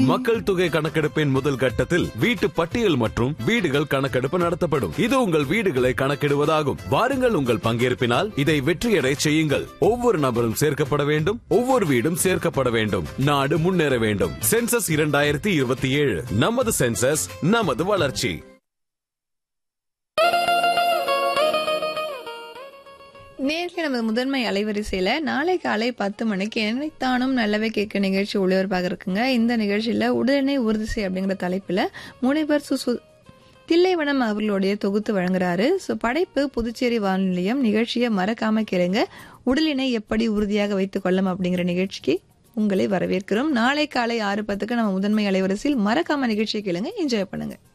மக்கள் தொகை கணக்கெடுப்பின் முதல் கட்டத்தில் வீட்டு பட்டியல் மற்றும் வீடுகள் கணக்கெடுப்பு நடத்தப்படும் இது உங்கள் வீடுகளை கணக்கிடுவதாகும் வாருங்கள் உங்கள் பங்கேற்பினால் இதை வெற்றியடை செய்யுங்கள் ஒவ்வொரு நபரும் சேர்க்கப்பட வேண்டும் ஒவ்வொரு வீடும் சேர்க்கப்பட வேண்டும் நாடு முன்னேற வேண்டும் சென்சஸ் இரண்டாயிரத்தி இருபத்தி ஏழு நமது சென்சஸ் நமது வளர்ச்சி நேரில் நமது முதன்மை அலைவரிசையில நாளை காலை பத்து மணிக்கு என்னைத்தானும் நல்லவே கேட்க நிகழ்ச்சி ஒளிபரப்பாக இருக்குங்க இந்த நிகழ்ச்சியில உடனே உறுதி செய் அப்படிங்கிற தலைப்புல முனைவர் சுசு தில்லைவனம் அவர்களுடைய தொகுத்து வழங்குறாரு ஸோ படைப்பு புதுச்சேரி வானொலி நிலையம் நிகழ்ச்சியை மறக்காம கேளுங்க உடலினை எப்படி உறுதியாக வைத்துக் கொள்ளும் அப்படிங்கிற நிகழ்ச்சிக்கு உங்களை வரவேற்கிறோம் நாளை காலை ஆறு பத்துக்கு நம்ம முதன்மை அலைவரிசையில் மறக்காம நிகழ்ச்சியை கேளுங்க என்ஜாய் பண்ணுங்க